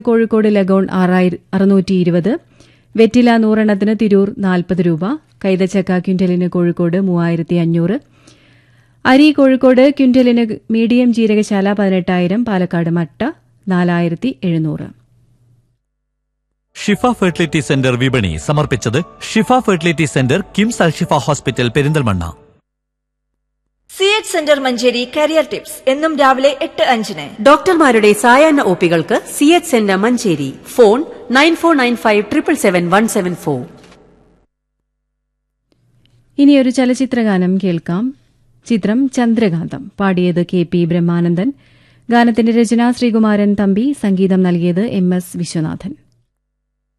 Kozhikode leghorn അറുന്നൂറ്റി ഇരുപത് വെറ്റില നൂറെണ്ണത്തിന് തിരൂർ നാൽപ്പത് രൂപ കൈതച്ചക്ക ക്വിന്റലിന് കോഴിക്കോട് മൂവായിരത്തി അഞ്ഞൂറ് അരി കോഴിക്കോട് ക്വിന്റലിന് മീഡിയം ജീരകശാല പതിനെട്ടായിരം പാലക്കാട് മട്ട നാലായിരത്തി എഴുന്നൂറ് ഷിഫ ഫെർട്ടിലിറ്റി സെന്റർ വിപണി സമർപ്പിച്ചത് Shifa fertility centre KIMS Alshifa hospital Perinthalmanna C H centre Manjeri career tips എന്നും രാവിലെ എട്ട് അഞ്ചിന് ഡോക്ടർമാരുടെ സായാഹ്ന ഒപികൾക്ക് C H centre Manjeri phone nine four nine five triple seven one seven four ഇനിയൊരു ചലച്ചിത്രഗാനം കേൾക്കാം ചിത്രം ചന്ദ്രകാന്തം പാടിയത് കെ പി ബ്രഹ്മാനന്ദൻ ഗാനത്തിന്റെ രചന ശ്രീകുമാരൻ തമ്പി സംഗീതം നൽകിയത് എം എസ് വിശ്വനാഥൻ